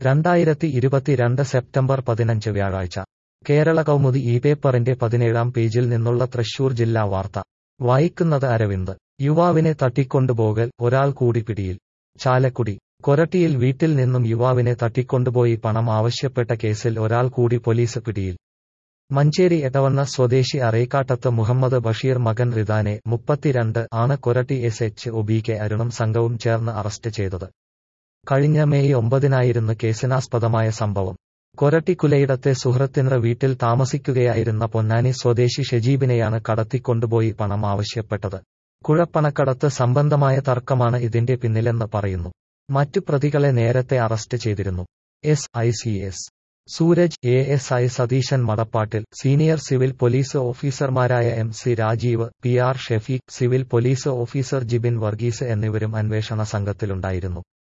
രണ്ടായിരത്തി ഇരുപത്തിരണ്ട് സെപ്റ്റംബർ പതിനഞ്ച് വ്യാഴാഴ്ച കേരള കൗമുദി ഈ പേപ്പറിന്റെ പതിനേഴാം പേജിൽ നിന്നുള്ള തൃശൂർ ജില്ലാ വാർത്ത വായിക്കുന്നത് അരവിന്ദ് യുവാവിനെ തട്ടിക്കൊണ്ടുപോകൽ ഒരാൾ കൂടി പിടിയിൽ ചാലക്കുടി കൊരട്ടിയിൽ വീട്ടിൽ നിന്നും യുവാവിനെ തട്ടിക്കൊണ്ടുപോയി പണം ആവശ്യപ്പെട്ട കേസിൽ ഒരാൾ കൂടി പോലീസ് പിടിയിൽ മഞ്ചേരി എടവണ്ണ സ്വദേശി അറേക്കാട്ടത്ത് മുഹമ്മദ് ബഷീർ മകൻ റിദാനെ മുപ്പത്തിരണ്ട് ആണ് Koratty S H O B K അരുണും സംഘവും ചേർന്ന് അറസ്റ്റ് ചെയ്തത് കഴിഞ്ഞ മെയ് ഒമ്പതിനായിരുന്നു കേസിനാസ്പദമായ സംഭവം കൊരട്ടിക്കുലയിടത്തെ സുഹൃത്തിൻറെ വീട്ടിൽ താമസിക്കുകയായിരുന്ന പൊന്നാനി സ്വദേശി ഷെജീബിനെയാണ് കടത്തിക്കൊണ്ടുപോയി പണം ആവശ്യപ്പെട്ടത് കുഴപ്പണക്കടത്ത് സംബന്ധമായ തർക്കമാണ് ഇതിന്റെ പിന്നിലെന്ന് പറയുന്നു മറ്റു പ്രതികളെ നേരത്തെ അറസ്റ്റ് ചെയ്തിരുന്നു S I C S Sooraj A S I Satheeshan Madappattil senior civil police ഓഫീസർമാരായ M C Rajeev P R Shefeeq civil police officer Jibin Varghese എന്നിവരും അന്വേഷണ സംഘത്തിലുണ്ടായിരുന്നു